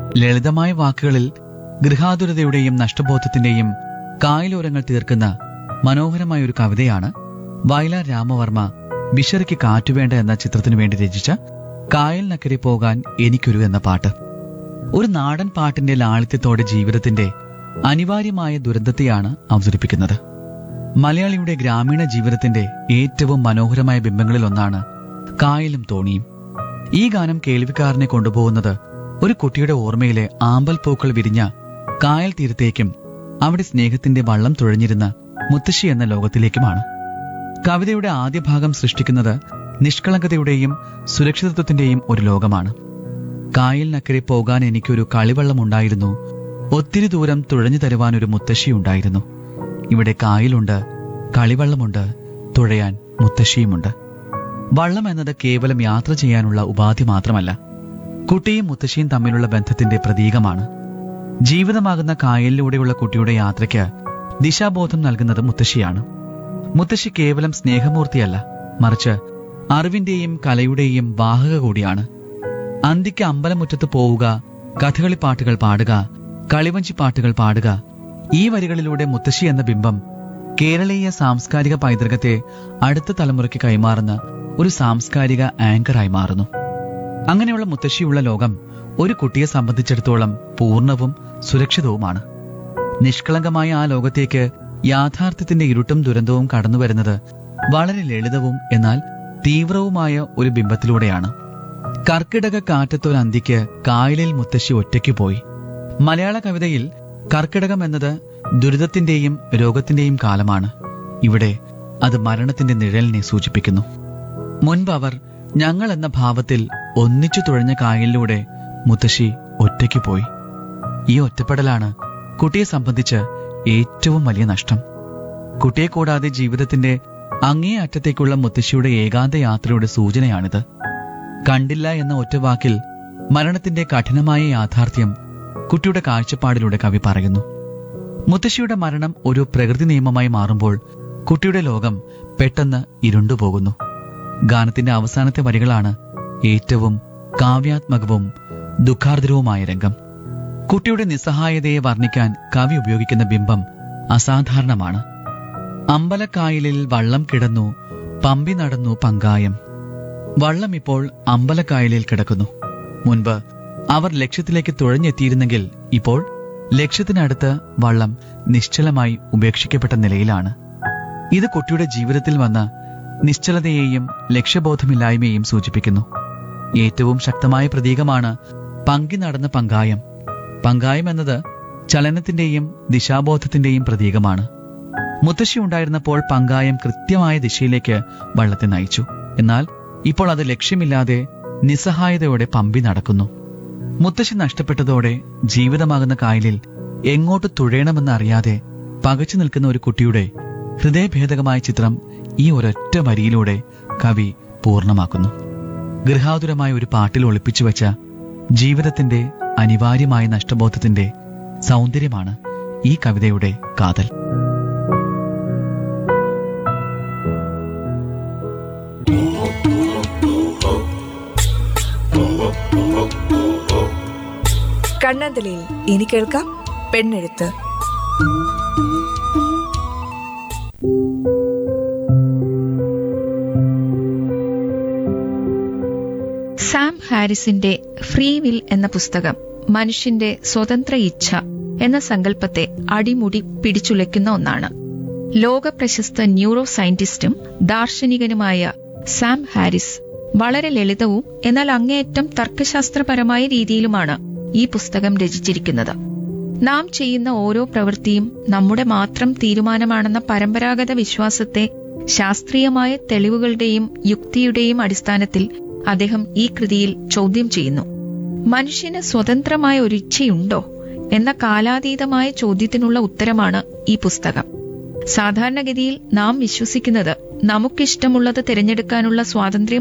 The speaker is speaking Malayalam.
ലളിതമായ വാക്കുകളിൽ ഗൃഹാതുരതയുടെയും നഷ്ടബോധത്തിന്റെയും കായലോരങ്ങൾ തീർക്കുന്ന മനോഹരമായ ഒരു കവിതയാണ് വയലാർ രാമവർമ്മ വിശറിക്ക് കാറ്റുവേണ്ട എന്ന ചിത്രത്തിനു വേണ്ടി രചിച്ച കായലിനക്കരെ പോകാൻ എനിക്കൊരു എന്ന പാട്ട് ഒരു നാടൻ പാട്ടിന്റെ ലാളിത്യത്തോടെ ജീവിതത്തിന്റെ അനിവാര്യമായ ദുരന്തത്തെയാണ് അവതരിപ്പിക്കുന്നത് മലയാളിയുടെ ഗ്രാമീണ ജീവിതത്തിന്റെ ഏറ്റവും മനോഹരമായ ബിംബങ്ങളിലൊന്നാണ് കായലും തോണിയും ഈ ഗാനം കേൾവിക്കാരനെ കൊണ്ടുപോകുന്നത് ഒരു കുട്ടിയുടെ ഓർമ്മയിലെ ആമ്പൽ പൂക്കൾ വിരിഞ്ഞ കായൽ തീരത്തേക്കും അവിടെ സ്നേഹത്തിന്റെ വള്ളം തുഴഞ്ഞിരുന്ന മുത്തശ്ശി എന്ന ലോകത്തിലേക്കുമാണ് കവിതയുടെ ആദ്യ ഭാഗം സൃഷ്ടിക്കുന്നത് നിഷ്കളങ്കതയുടെയും സുരക്ഷിതത്വത്തിന്റെയും ഒരു ലോകമാണ് കായലിനക്കരെ പോകാൻ എനിക്കൊരു കളിവള്ളമുണ്ടായിരുന്നു ഒത്തിരി ദൂരം തുഴഞ്ഞു തരുവാൻ ഒരു മുത്തശ്ശിയുണ്ടായിരുന്നു ഇവിടെ കായലുണ്ട് കളിവള്ളമുണ്ട് തുഴയാൻ മുത്തശ്ശിയുമുണ്ട് വള്ളം എന്നത് കേവലം യാത്ര ചെയ്യാനുള്ള ഉപാധി മാത്രമല്ല കുട്ടിയും മുത്തശ്ശിയും തമ്മിലുള്ള ബന്ധത്തിന്റെ പ്രതീകമാണ് ജീവിതമാകുന്ന കായലിലൂടെയുള്ള കുട്ടിയുടെ യാത്രയ്ക്ക് ദിശാബോധം നൽകുന്നത് മുത്തശ്ശിയാണ് മുത്തശ്ശി കേവലം സ്നേഹമൂർത്തിയല്ല മറിച്ച് അറിവിന്റെയും കലയുടെയും വാഹക കൂടിയാണ് അന്തിക്ക് അമ്പലമുറ്റത്ത് പോവുക കഥകളി പാട്ടുകൾ പാടുക കളിവഞ്ചി പാട്ടുകൾ പാടുക ഈ വരികളിലൂടെ മുത്തശ്ശി എന്ന ബിംബം കേരളീയ സാംസ്കാരിക പൈതൃകത്തെ അടുത്ത തലമുറയ്ക്ക് കൈമാറുന്ന ഒരു സാംസ്കാരിക ആങ്കറായി മാറുന്നു അങ്ങനെയുള്ള മുത്തശ്ശിയുള്ള ലോകം ഒരു കുട്ടിയെ സംബന്ധിച്ചിടത്തോളം പൂർണ്ണവും സുരക്ഷിതവുമാണ് നിഷ്കളങ്കമായ ആ ലോകത്തേക്ക് യാഥാർത്ഥ്യത്തിന്റെ ഇരുട്ടും ദുരന്തവും കടന്നുവരുന്നത് വളരെ ലളിതവും എന്നാൽ തീവ്രവുമായ ഒരു ബിംബത്തിലൂടെയാണ് കർക്കിടക കാറ്റത്തൊരു അന്തിക്ക് കായലിൽ മുത്തശ്ശി ഒറ്റയ്ക്ക് പോയി മലയാള കവിതയിൽ കർക്കിടകം എന്നത് ദുരിതത്തിന്റെയും രോഗത്തിന്റെയും കാലമാണ് ഇവിടെ അത് മരണത്തിന്റെ നിഴലിനെ സൂചിപ്പിക്കുന്നു മുൻപ് അവർ ഞങ്ങൾ എന്ന ഭാവത്തിൽ ഒന്നിച്ചു തുഴഞ്ഞ കായലിലൂടെ മുത്തശ്ശി ഒറ്റയ്ക്ക് പോയി ഈ ഒറ്റപ്പെടലാണ് കുട്ടിയെ സംബന്ധിച്ച് ഏറ്റവും വലിയ നഷ്ടം കുട്ടിയെ കൂടാതെ ജീവിതത്തിന്റെ അങ്ങേ അറ്റത്തേക്കുള്ള മുത്തശ്ശിയുടെ ഏകാന്ത യാത്രയുടെ സൂചനയാണിത് കണ്ടില്ല എന്ന ഒറ്റ വാക്കിൽ മരണത്തിന്റെ കഠിനമായ യാഥാർത്ഥ്യം കുട്ടിയുടെ കാഴ്ചപ്പാടിലൂടെ കവി പറയുന്നു മുത്തശ്ശിയുടെ മരണം ഒരു പ്രകൃതി നിയമമായി മാറുമ്പോൾ കുട്ടിയുടെ ലോകം പെട്ടെന്ന് ഇരുണ്ടുപോകുന്നു ഗാനത്തിന്റെ അവസാനത്തെ വരികളാണ് ഏറ്റവും കാവ്യാത്മകവും ദുഃഖാർദ്രവുമായ രംഗം കുട്ടിയുടെ നിസ്സഹായതയെ വർണ്ണിക്കാൻ കവി ഉപയോഗിക്കുന്ന ബിംബം അസാധാരണമാണ് അമ്പലക്കായലിൽ വള്ളം കിടന്നു പമ്പി നടന്നു പങ്കായം വള്ളം ഇപ്പോൾ അമ്പലക്കായലിൽ കിടക്കുന്നു മുൻപ് അവർ ലക്ഷ്യത്തിലേക്ക് തുഴഞ്ഞെത്തിയിരുന്നെങ്കിൽ ഇപ്പോൾ ലക്ഷ്യത്തിനടുത്ത് വള്ളം നിശ്ചലമായി ഉപേക്ഷിക്കപ്പെട്ട നിലയിലാണ് ഇത് കുട്ടിയുടെ ജീവിതത്തിൽ വന്ന നിശ്ചലതയെയും ലക്ഷ്യബോധമില്ലായ്മയെയും സൂചിപ്പിക്കുന്നു ഏറ്റവും ശക്തമായ പ്രതീകമാണ് പങ്കി നടന്ന പങ്കായം പങ്കായം എന്നത് ചലനത്തിന്റെയും ദിശാബോധത്തിന്റെയും പ്രതീകമാണ് മുത്തശ്ശി ഉണ്ടായിരുന്നപ്പോൾ പങ്കായം കൃത്യമായ ദിശയിലേക്ക് വള്ളത്തെ നയിച്ചു എന്നാൽ ഇപ്പോൾ അത് ലക്ഷ്യമില്ലാതെ നിസ്സഹായതയോടെ പമ്പി നടക്കുന്നു മുത്തശ്ശി നഷ്ടപ്പെട്ടതോടെ ജീവിതമാകുന്ന കായലിൽ എങ്ങോട്ട് തുഴയണമെന്ന് അറിയാതെ പകച്ചു നിൽക്കുന്ന ഒരു കുട്ടിയുടെ ഹൃദയഭേദകമായ ചിത്രം ഈ ഒരൊറ്റ വരിയിലൂടെ കവി പൂർണ്ണമാക്കുന്നു ഗൃഹാതുരമായ ഒരു പാട്ടിൽ ഒളിപ്പിച്ചു വെച്ച ജീവിതത്തിന്റെ അനിവാര്യമായ നഷ്ടബോധത്തിന്റെ സൗന്ദര്യമാണ് ഈ കവിതയുടെ കാതൽ കണ്ണാന്തലയിൽ ഇനി കേൾക്കാം പെണ്ണെഴുത്ത് സാം ഹാരിസിന്റെ ഫ്രീ വിൽ എന്ന പുസ്തകം മനുഷ്യന്റെ സ്വതന്ത്ര ഇച്ഛ എന്ന സങ്കല്പത്തെ അടിമുടി പിടിച്ചുലയ്ക്കുന്ന ഒന്നാണ് ലോക പ്രശസ്ത ന്യൂറോ സയന്റിസ്റ്റും ദാർശനികനുമായ സാം ഹാരിസ് വളരെ ലളിതവും എന്നാൽ അങ്ങേയറ്റം തർക്കശാസ്ത്രപരമായ രീതിയിലുമാണ് ഈ പുസ്തകം രചിച്ചിരിക്കുന്നത് നാം ചെയ്യുന്ന ഓരോ പ്രവൃത്തിയും നമ്മുടെ മാത്രം തീരുമാനമാണെന്ന പരമ്പരാഗത വിശ്വാസത്തെ ശാസ്ത്രീയമായ തെളിവുകളുടെയും യുക്തിയുടെയും അടിസ്ഥാനത്തിൽ അദ്ദേഹം ഈ കൃതിയിൽ ചോദ്യം ചെയ്യുന്നു മനുഷ്യന് സ്വതന്ത്രമായ ഒരു ഇച്ഛയുണ്ടോ എന്ന കാലാതീതമായ ചോദ്യത്തിനുള്ള ഉത്തരമാണ് ഈ പുസ്തകം സാധാരണഗതിയിൽ നാം വിശ്വസിക്കുന്നത് നമുക്കിഷ്ടമുള്ളത് തിരഞ്ഞെടുക്കാനുള്ള സ്വാതന്ത്ര്യം